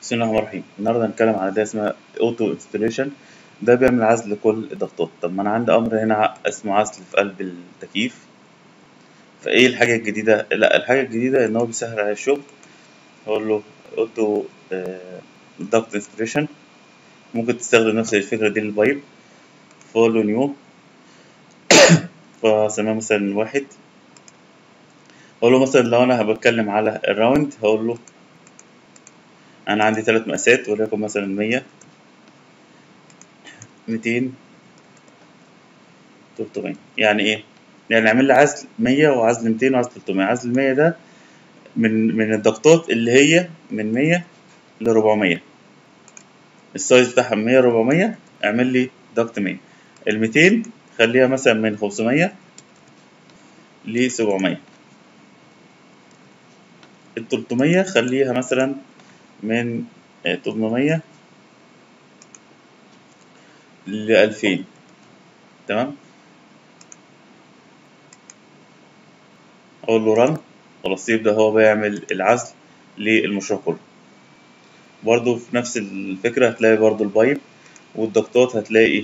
بسم الله الرحمن الرحيم النهارده هنتكلم على ده اسمها اوتو انستليشن ده بيعمل عزل لكل الضغطات طب ما انا عندي امر هنا اسمه عزل في قلب التكييف فايه الحاجه الجديده لا الحاجه الجديده ان هو بيسهل على الشغل اقول له اوتو دكت انستليشن ممكن تستخدم نفس الفكره دي للبايب فاقول له نيو فاسميها مثلا واحد اقول له مثلا لو انا بتكلم على الراوند هقول له انا عندي ثلاث مقاسات وليكن مثلا مية ميتين تلتمية يعني ايه يعني اعمل لي عزل مية وعزل ميتين وعزل تلتمية عزل مية ده من من الضغطات اللي هي من مية لربعمية السايز بتاعها مية ربعمية اعمل لي ضغط مية الميتين خليها مثلا من خمسمية لسبعمية التلتمية خليها مثلا من تمنمية لألفين تمام أقول له رن خلاص يبدأ هو بيعمل العزل للمشروع كله برضو في نفس الفكرة هتلاقي برضو البايب والضغطات هتلاقي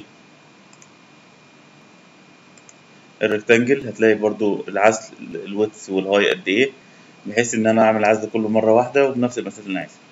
الريكتانجل هتلاقي برضو العزل الويتس والهاي قد ايه بحيث ان انا اعمل عزل كله مرة واحدة وبنفس المسافة اللي انا عايزها